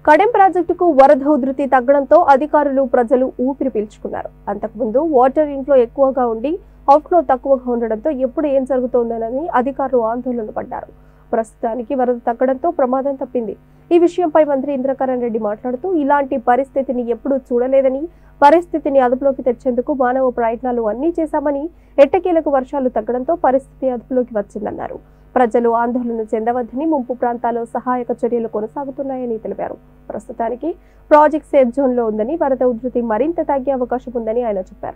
కడెం ప్రాజెక్టుకు వరద ఉధృతి తగ్గడంతో అధికారులు ప్రజలు ఊపిరి పీల్చుకున్నారు అంతకుముందు వాటర్ ఇన్ఫ్లో ఎక్కువగా ఉండి అవుట్ఫ్లో తక్కువగా ఉండడంతో ఎప్పుడు ఏం జరుగుతోందనని అధికారులు ఆందోళన పడ్డారు ప్రస్తుతానికి వరద తగ్గడంతో ప్రమాదం తప్పింది ఈ విషయంపై మంత్రి ఇంద్రకరణ్ రెడ్డి మాట్లాడుతూ ఇలాంటి పరిస్థితిని ఎప్పుడూ చూడలేదని పరిస్థితిని అదుపులోకి తెచ్చేందుకు మానవ ప్రయత్నాలు అన్నీ చేశామని ఎట్టకేలకు వర్షాలు తగ్గడంతో పరిస్థితి అదుపులోకి వచ్చిందన్నారు ప్రజలు ఆందోళన చెందవద్దని ముంపు ప్రాంతాల్లో సహాయక చర్యలు కొనసాగుతున్నాయని తెలిపారు ప్రస్తుతానికి ప్రాజెక్ట్ సేఫ్ జోన్ లో ఉందని వరద ఉధృతి మరింత తగ్గే అవకాశం ఉందని ఆయన చెప్పారు